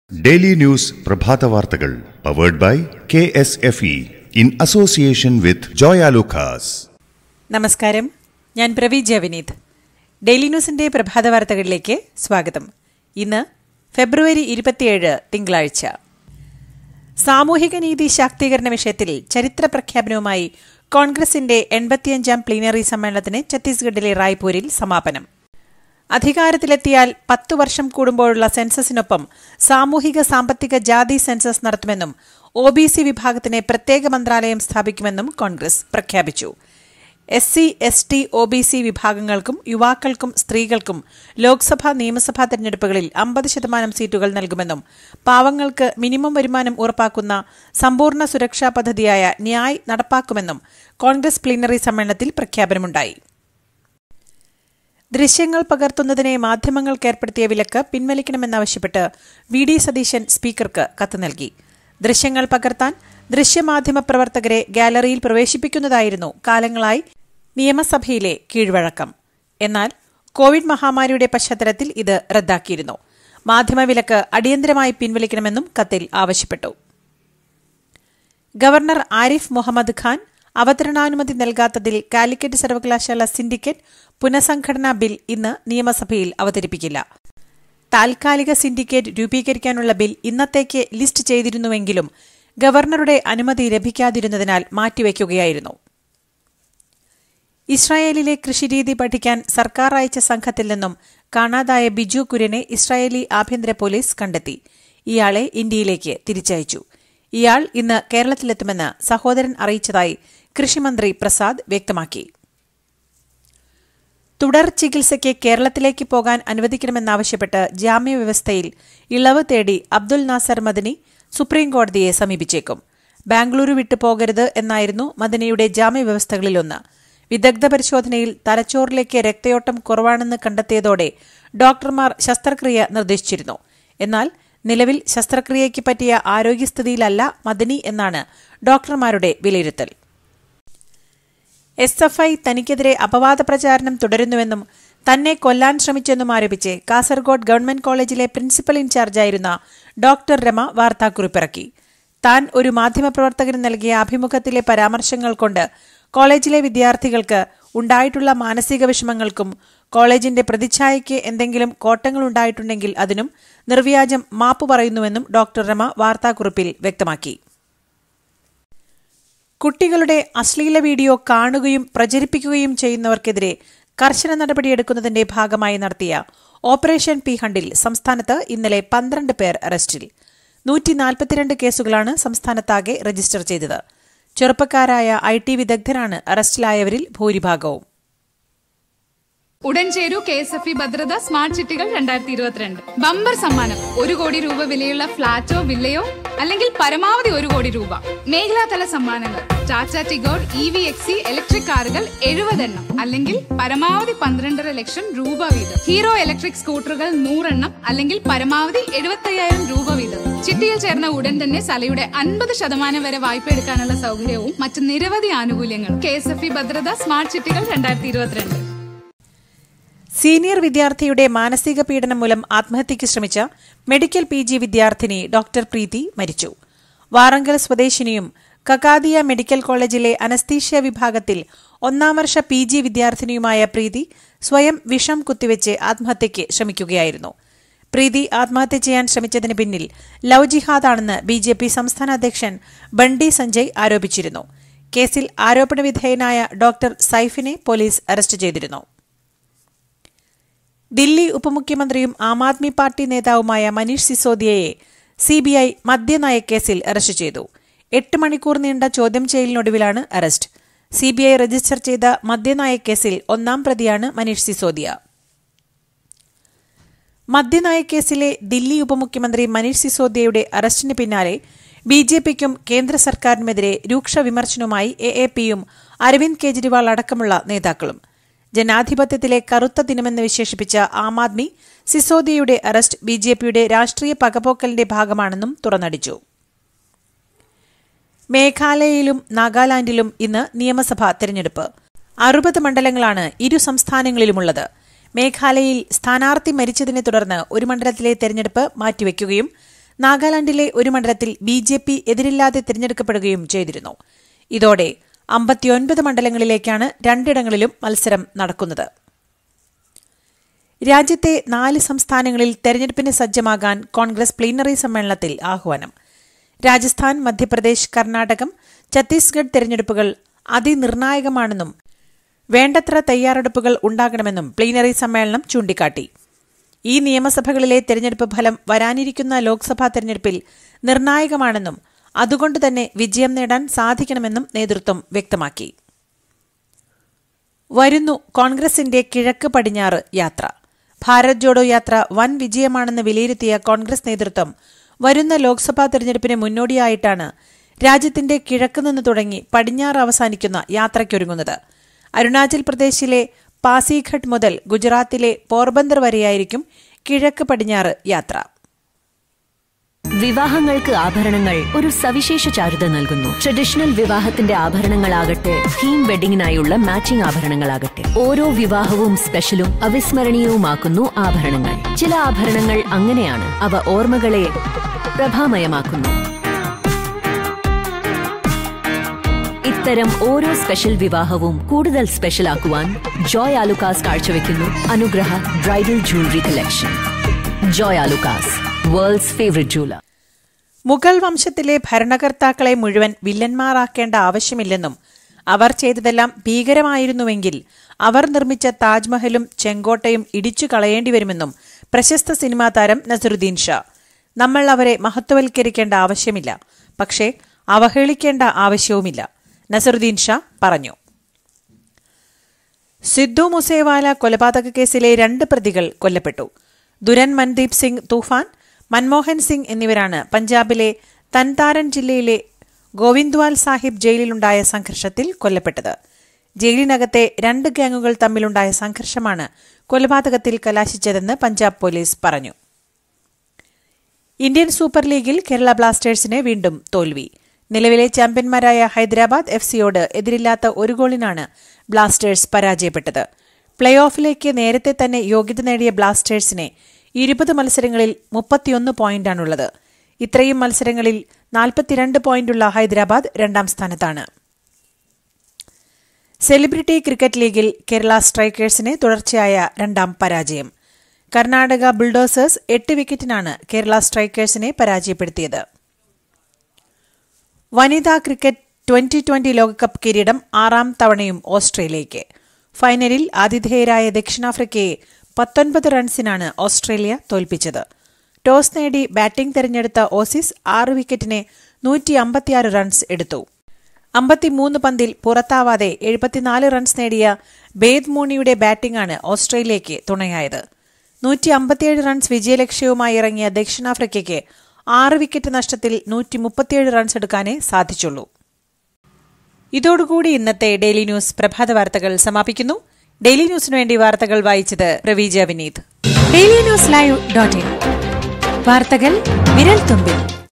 daily news പ്രഭാത വാർത്തകൾ powered by K S F E in association with Joyalukkas നമസ്കാരം ഞാൻ പ്രവീജ വിനീത് ഡെയിലി ന്യൂസിന്റെ പ്രഭാത വാർത്തകളിലേക്ക് സ്വാഗതം ഇന്ന് ഫെബ്രുവരി ഇരുപത്തിയേഴ് തിങ്കളാഴ്ച സാമൂഹിക നീതി ശാക്തീകരണ വിഷയത്തിൽ ചരിത്ര പ്രഖ്യാപനവുമായി കോൺഗ്രസിന്റെ എൺപത്തിയഞ്ചാം പ്ലീനറി സമ്മേളനത്തിന് ഛത്തീസ്ഗഡിലെ റായ്പൂരിൽ സമാപനം അധികാരത്തിലെത്തിയാൽ പത്തു വർഷം കൂടുമ്പോഴുള്ള സെൻസസിനൊപ്പം സാമൂഹിക സാമ്പത്തിക ജാതി സെൻസസ് നടത്തുമെന്നും ഒ ബി സി വിഭാഗത്തിന് പ്രത്യേക മന്ത്രാലയം സ്ഥാപിക്കുമെന്നും കോൺഗ്രസ് പ്രഖ്യാപിച്ചു S C S T O B C വിഭാഗങ്ങൾക്കും യുവാക്കൾക്കും സ്ത്രീകൾക്കും ലോക്സഭാ നിയമസഭാ തെരഞ്ഞെടുപ്പുകളിൽ അമ്പത് ശതമാനം സീറ്റുകൾ നൽകുമെന്നും പാവങ്ങൾക്ക് മിനിമം വരുമാനം ഉറപ്പാക്കുന്ന സമ്പൂർണ്ണ സുരക്ഷാ പദ്ധതിയായ ന്യായ് നടപ്പാക്കുമെന്നും കോൺഗ്രസ് പ്ലീനറി സമ്മേളനത്തിൽ പ്രഖ്യാപനമുണ്ടായി ദൃശ്യങ്ങൾ പകർത്തുന്നതിനെ മാധ്യമങ്ങൾക്ക് ഏർപ്പെടുത്തിയ വിലക്ക് പിൻവലിക്കണമെന്നാവശ്യപ്പെട്ട് വി ഡി സതീശൻ സ്പീക്കർക്ക് കത്ത് നൽകി ദൃശ്യങ്ങൾ പകർത്താൻ ദൃശ്യമാധ്യമ പ്രവർത്തകരെ ഗാലറിയിൽ പ്രവേശിപ്പിക്കുന്നതായിരുന്നു കാലങ്ങളായി നിയമസഭയിലെ കീഴ്വഴക്കം എന്നാൽ കോവിഡ് മഹാമാരിയുടെ പശ്ചാത്തലത്തിൽ ഇത് റദ്ദാക്കിയിരുന്നു മാധ്യമവിലക്ക് അടിയന്തരമായി പിൻവലിക്കണമെന്നും കത്തിൽ ആവശ്യപ്പെട്ടു ഗവർണർ ആരിഫ് മുഹമ്മദ് ഖാൻ അവതരണാനുമതി നൽകാത്തതിൽ കാലിക്കറ്റ് സർവകലാശാല സിൻഡിക്കേറ്റ് പുനഃസംഘടനാ ബിൽ ഇന്ന് നിയമസഭയിൽ അവതരിപ്പിക്കില്ല താൽക്കാലിക സിൻഡിക്കേറ്റ് രൂപീകരിക്കാനുള്ള ബിൽ ഇന്നത്തേക്ക് ലിസ്റ്റ് ചെയ്തിരുന്നുവെങ്കിലും ഗവർണറുടെ അനുമതി ലഭിക്കാതിരുന്നതിനാൽ മാറ്റിവെക്കുകയായിരുന്നു ഇസ്രായേലിലെ കൃഷിരീതി പഠിക്കാൻ സർക്കാർ അയച്ച സംഘത്തിൽ നിന്നും കാണാതായ ബിജു കുര്യനെ ഇസ്രായേലി ആഭ്യന്തര പോലീസ് കണ്ടെത്തി ഇയാളെ ഇന്ത്യയിലേക്ക് തിരിച്ചയച്ചു ഇയാൾ ഇന്ന് കേരളത്തിലെത്തുമെന്ന് സഹോദരൻ അറിയിച്ചതായി കൃഷിമന്ത്രി പ്രസാദ് വ്യക്തമാക്കി തുടർ ചികിത്സയ്ക്ക് കേരളത്തിലേക്ക് പോകാൻ അനുവദിക്കണമെന്നാവശ്യപ്പെട്ട് ജാമ്യവ്യവസ്ഥയിൽ ഇളവ് തേടി അബ്ദുൽ നാസർ മദനി സുപ്രീംകോടതിയെ സമീപിച്ചേക്കും ബാംഗ്ലൂരു വിട്ടു പോകരുത് എന്നായിരുന്നു മദനിയുടെ ജാമ്യവ്യവസ്ഥകളിലൊന്ന് വിദഗ്ധ പരിശോധനയിൽ തലച്ചോറിലേക്ക് രക്തയോട്ടം കുറവാണെന്ന് കണ്ടെത്തിയതോടെ ഡോക്ടർമാർ ശസ്ത്രക്രിയ നിർദ്ദേശിച്ചിരുന്നു എന്നാൽ നിലവിൽ ശസ്ത്രക്രിയയ്ക്ക് പറ്റിയ ആരോഗ്യസ്ഥിതിയിലല്ല മദനി എന്നാണ് ഡോക്ടർമാരുടെ വിലയിരുത്തൽ എസ് എഫ് ഐ തനിക്കെതിരെ അപവാദ പ്രചാരണം തുടരുന്നുവെന്നും തന്നെ കൊല്ലാൻ ശ്രമിച്ചെന്നും ആരോപിച്ച് കാസർഗോഡ് ഗവൺമെന്റ് കോളേജിലെ പ്രിൻസിപ്പൽ ഇൻചാർജായിരുന്ന ഡോക്ടർ രമ വാർത്താക്കുറിപ്പിറക്കി താൻ ഒരു മാധ്യമപ്രവർത്തകന് നൽകിയ അഭിമുഖത്തിലെ പരാമർശങ്ങൾ കൊണ്ട് കോളേജിലെ വിദ്യാർത്ഥികൾക്ക് ഉണ്ടായിട്ടുള്ള മാനസിക വിഷമങ്ങൾക്കും കോളേജിന്റെ പ്രതിച്ഛായയ്ക്ക് എന്തെങ്കിലും കോട്ടങ്ങളുണ്ടായിട്ടുണ്ടെങ്കിൽ അതിനും നിർവ്യാജം മാപ്പ് പറയുന്നുവെന്നും ഡോക്ടർ രമ വാർത്താക്കുറിപ്പിൽ വ്യക്തമാക്കി കുട്ടികളുടെ അശ്ലീല വീഡിയോ കാണുകയും പ്രചരിപ്പിക്കുകയും ചെയ്യുന്നവർക്കെതിരെ കർശന നടപടിയെടുക്കുന്നതിന്റെ ഭാഗമായി നടത്തിയ ഓപ്പറേഷൻ പി ഹണ്ടിൽ സംസ്ഥാനത്ത് ഇന്നലെ പന്ത്രണ്ട് പേർ അറസ്റ്റിൽ നൂറ്റി നാൽപ്പത്തിരണ്ട് കേസുകളാണ് സംസ്ഥാനത്താകെ രജിസ്റ്റർ ചെയ്തത് ചെറുപ്പക്കാരായ ഐ ടി വിദഗ്ധരാണ് അറസ്റ്റിലായവരിൽ ഭൂരിഭാഗവും ഉടൻ ചേരൂ K S F E Bhadratha smart സിറ്റികൾ രണ്ടായിരത്തി ഇരുപത്തിരണ്ട് ബമ്പർ സമ്മാനം ഒരു കോടി രൂപ വിലയുള്ള ഫ്ളാറ്റോ വില്ലയോ അല്ലെങ്കിൽ പരമാവധി ഒരു കോടി രൂപ മേഖലാതല സമ്മാനങ്ങൾ Tata Tigor E V XE electric കാറുകൾ എഴുപതെണ്ണം അല്ലെങ്കിൽ പരമാവധി പന്ത്രണ്ടര ലക്ഷം രൂപ വീതം ഹീറോ ഇലക്ട്രിക് സ്കൂട്ടറുകൾ നൂറെണ്ണം അല്ലെങ്കിൽ പരമാവധി എഴുപത്തയ്യായിരം രൂപ വീതം ചിട്ടിയിൽ ചേർന്ന ഉടൻ തന്നെ സലയുടെ അൻപത് ശതമാനം വരെ വായ്പ എടുക്കാനുള്ള സൗകര്യവും മറ്റ് നിരവധി ആനുകൂല്യങ്ങളും K S F E Bhadratha smart സിറ്റികൾ രണ്ടായിരത്തി ഇരുപത്തിരണ്ട് സീനിയർ വിദ്യാർത്ഥിയുടെ മാനസിക പീഡനം മൂലം ആത്മഹത്യയ്ക്ക് ശ്രമിച്ച മെഡിക്കൽ പി ജി വിദ്യാർത്ഥിനി ഡോക്ടർ പ്രീതി മരിച്ചു വാറങ്കൽ സ്വദേശിനിയും കക്കാദിയ മെഡിക്കൽ കോളേജിലെ അനസ്തീഷ്യ വിഭാഗത്തിൽ ഒന്നാം വർഷ പി ജി വിദ്യാർത്ഥിനിയുമായ പ്രീതി സ്വയം വിഷം കുത്തിവെച്ച് ആത്മഹത്യയ്ക്ക് ശ്രമിക്കുകയായിരുന്നു പ്രീതി ആത്മഹത്യ ചെയ്യാൻ ശ്രമിച്ചതിന് പിന്നിൽ ലവ് ജിഹാദാണെന്ന് ബി ജെ പി സംസ്ഥാന അധ്യക്ഷൻ ബണ്ടി സഞ്ജയ് ആരോപിച്ചിരുന്നു കേസിൽ ആരോപണ വിധേയനായ ഡോക്ടർ സൈഫിനെ പോലീസ് അറസ്റ്റ് ചെയ്തിരുന്നു ദില്ലി ഉപമുഖ്യമന്ത്രിയും ആം ആദ്മി പാർട്ടി നേതാവുമായ മനീഷ് സിസോദിയയെ സിബിഐ മദ്യനയക്കേസിൽ അറസ്റ്റ് ചെയ്തു എട്ട് മണിക്കൂർ നീണ്ട ചോദ്യം ചെയ്യലിനൊടുവിലാണ് അറസ്റ്റ് സിബിഐ രജിസ്റ്റർ ചെയ്ത മദ്യനയക്കേസിൽ ഒന്നാം പ്രതിയാണ് മനീഷ് സിസോദിയ മദ്യനയക്കേസിലെ ദില്ലി ഉപമുഖ്യമന്ത്രി മനീഷ് സിസോദിയയുടെ അറസ്റ്റിന് പിന്നാലെ ബി ജെ പിക്കും കേന്ദ്ര സർക്കാരിനുമെതിരെ രൂക്ഷ വിമർശനവുമായി എ എ പിയും അരവിന്ദ് കെജ്രിവാൾ അടക്കമുള്ള നേതാക്കളും ജനാധിപത്യത്തിലെ കറുത്ത ദിനമെന്ന് വിശേഷിപ്പിച്ച ആം ആദ്മി സിസോദിയയുടെ അറസ്റ്റ് ബി ജെ പിയുടെ രാഷ്ട്രീയ പകപോക്കലിന്റെ ഭാഗമാണെന്നും തുറന്നടിച്ചു മേഘാലയയിലും നാഗാലാൻഡിലും ഇന്ന് നിയമസഭാ തെരഞ്ഞെടുപ്പ് അറുപത് മണ്ഡലങ്ങളാണ് ഇരു സംസ്ഥാനങ്ങളിലുമുള്ളത് മേഘാലയയിൽ സ്ഥാനാർത്ഥി മരിച്ചതിനെ തുടർന്ന് ഒരു മണ്ഡലത്തിലെ തെരഞ്ഞെടുപ്പ് മാറ്റിവെക്കുകയും നാഗാലാൻഡിലെ ഒരു മണ്ഡലത്തിൽ ബി ജെ പി എതിരില്ലാതെ തിരഞ്ഞെടുക്കപ്പെടുകയും ചെയ്തിരുന്നു ഇതോടെ അമ്പത്തിയൊൻപത് മണ്ഡലങ്ങളിലേക്കാണ് രണ്ടിടങ്ങളിലും മത്സരം നടക്കുന്നത് രാജ്യത്തെ നാല് സംസ്ഥാനങ്ങളിൽ തെരഞ്ഞെടുപ്പിന് സജ്ജമാകാൻ കോൺഗ്രസ് പ്ലീനറി സമ്മേളനത്തിൽ ആഹ്വാനം രാജസ്ഥാൻ മധ്യപ്രദേശ് കർണാടകം ഛത്തീസ്ഗഡ് തെരഞ്ഞെടുപ്പുകൾ അതിനിർണായകമാണെന്നും വേണ്ടത്ര തയ്യാറെടുപ്പുകൾ ഉണ്ടാകണമെന്നും പ്ലീനറി സമ്മേളനം ചൂണ്ടിക്കാട്ടി ഈ നിയമസഭകളിലെ തെരഞ്ഞെടുപ്പ് ഫലം വരാനിരിക്കുന്ന ലോക്സഭാ തെരഞ്ഞെടുപ്പിൽ നിർണായകമാണെന്നും അതുകൊണ്ട് തന്നെ വിജയം നേടാൻ സാധിക്കണമെന്നും നേതൃത്വം വ്യക്തമാക്കി വരുന്നു കോൺഗ്രസിന്റെ കിഴക്ക് പടിഞ്ഞാറ് യാത്ര ഭാരത് ജോഡോ യാത്ര വൻ വിജയമാണെന്ന് വിലയിരുത്തിയ കോൺഗ്രസ് നേതൃത്വം വരുന്ന ലോക്സഭാ തെരഞ്ഞെടുപ്പിന് മുന്നോടിയായിട്ടാണ് രാജ്യത്തിന്റെ കിഴക്കുനിന്ന് തുടങ്ങി പടിഞ്ഞാറ് അവസാനിക്കുന്ന യാത്രയ്ക്കൊരുങ്ങുന്നത് അരുണാചൽ പ്രദേശിലെ പാസിഘട്ട് മുതൽ ഗുജറാത്തിലെ പോർബന്ദർ വരെയായിരിക്കും കിഴക്ക് പടിഞ്ഞാറ് യാത്ര വിവാഹങ്ങൾക്ക് ആഭരണങ്ങൾ ഒരു സവിശേഷ ചാരുത നൽകുന്നു ട്രഡീഷണൽ വിവാഹത്തിന്റെ ആഭരണങ്ങളാകട്ടെ തീം വെഡിങ്ങിനായുള്ള മാച്ചിംഗ് ആഭരണങ്ങളാകട്ടെ ഓരോ വിവാഹവും സ്പെഷ്യലും അവിസ്മരണീയവുമാക്കുന്നു ആഭരണങ്ങൾ ചില ആഭരണങ്ങൾ അങ്ങനെയാണ് അവ ഓർമ്മകളെ പ്രഭാമയമാക്കുന്നു ഇത്തരം ഓരോ സ്പെഷ്യൽ വിവാഹവും കൂടുതൽ സ്പെഷ്യൽ ആക്കുവാൻ ജോയ് ആലുക്കാസ് കാഴ്ചവെക്കുന്നു Anugraha bridal jewellery collection Joyalukkas world's favourite jeweller Mughal വംശത്തിലെ ഭരണകർത്താക്കളെ മുഴുവൻ വില്ലന്മാരാക്കേണ്ട ആവശ്യമില്ലെന്നും അവർ ചെയ്തതെല്ലാം ഭീകരമായിരുന്നുവെങ്കിൽ അവർ നിർമ്മിച്ച താജ്മഹലും ചെങ്കോട്ടയും ഇടിച്ചു കളയേണ്ടിവരുമെന്നും പ്രശസ്ത സിനിമാ താരം നസറുദ്ദീൻ ഷാ നമ്മൾ അവരെ മഹത്വവൽക്കരിക്കേണ്ട ആവശ്യമില്ല പക്ഷേ അവഹേളിക്കേണ്ട ആവശ്യവുമില്ല നസറുദ്ദീൻ ഷാ പറഞ്ഞു സിദ്ദു മുസേവാല കൊലപാതക കേസിലെ രണ്ട് പ്രതികൾ കൊല്ലപ്പെട്ടു ദുരൻ മൻദീപ് സിംഗ് തൂഫാൻ മൻമോഹൻ സിംഗ് എന്നിവരാണ് പഞ്ചാബിലെ തൻതാരൻ ജില്ലയിലെ ഗോവിന്ദ്വാൽ സാഹിബ് ജയിലിലുണ്ടായ സംഘർഷത്തിൽ കൊല്ലപ്പെട്ടത് ജയിലിനകത്തെ രണ്ട് ഗ്യാങ്ങുകൾ തമ്മിലുണ്ടായ സംഘർഷമാണ് കൊലപാതകത്തിൽ കലാശിച്ചതെന്ന് പഞ്ചാബ് പോലീസ് പറഞ്ഞു ഇന്ത്യൻ സൂപ്പർ ലീഗിൽ കേരള ബ്ലാസ്റ്റേഴ്സിന് വീണ്ടും തോൽവി നിലവിലെ ചാമ്പ്യന്മാരായ ഹൈദരാബാദ് എഫ് സിയോട് എതിരില്ലാത്ത ഒരു ഗോളിനാണ് ബ്ലാസ്റ്റേഴ്സ് പരാജയപ്പെട്ടത് പ്ലേ ഓഫിലേക്ക് നേരത്തെ തന്നെ യോഗ്യത നേടിയ ബ്ലാസ്റ്റേഴ്സിനെ ഇരുപത് മത്സരങ്ങളിൽ മുപ്പത്തിയൊന്ന് പോയിന്റാണുള്ളത് ഇത്രയും മത്സരങ്ങളിൽ നാൽപ്പത്തിരണ്ട് പോയിന്റുള്ള ഹൈദരാബാദ് രണ്ടാം സ്ഥാനത്താണ് സെലിബ്രിറ്റി ക്രിക്കറ്റ് ലീഗിൽ കേരള സ്ട്രൈക്കേഴ്സിന് തുടർച്ചയായ രണ്ടാം പരാജയം കർണാടക ബുൾഡോസേഴ്സ് എട്ട് വിക്കറ്റിനാണ് കേരള സ്ട്രൈക്കേഴ്സിനെ പരാജയപ്പെടുത്തിയത് വനിതാ ക്രിക്കറ്റ് ട്വന്റി ട്വന്റി ലോകകപ്പ് കിരീടം ആറാം തവണയും ഓസ്ട്രേലിയയ്ക്ക് ഫൈനലിൽ ആതിഥേയരായ ദക്ഷിണാഫ്രിക്കയെ പത്തൊൻപത് റൺസിനാണ് ഓസ്ട്രേലിയ തോൽപ്പിച്ചത് ടോസ് നേടി ബാറ്റിംഗ് തെരഞ്ഞെടുത്ത ഓസീസ് ആറ് വിക്കറ്റിന് നൂറ്റി അമ്പത്തിയാറ് റൺസ് എടുത്തു അമ്പത്തിമൂന്ന് പന്തിൽ പുറത്താവാതെ എഴുപത്തിനാല് റൺസ് നേടിയ ബേദ് മൂണിയുടെ ബാറ്റിംഗാണ് ഓസ്ട്രേലിയയ്ക്ക് തുണയായത് നൂറ്റി അമ്പത്തിയേഴ് റൺസ് വിജയലക്ഷ്യവുമായി ഇറങ്ങിയ ദക്ഷിണാഫ്രിക്കയ്ക്ക് ആറ് വിക്കറ്റ് നഷ്ടത്തിൽ നൂറ്റി മുപ്പത്തിയേഴ് റൺസ് എടുക്കാനേ സാധിച്ചുള്ളൂ ഇതോടുകൂടി ഇന്നത്തെ ഡെയിലി ന്യൂസ് പ്രഭാത വാർത്തകൾ സമാപിക്കുന്നു ഡെയിലി ന്യൂസിനു വേണ്ടി വാർത്തകൾ വായിച്ചത് Praveeja Vineeth daily news live dot in വാർത്തകൾ വിരൽ തുമ്പിൽ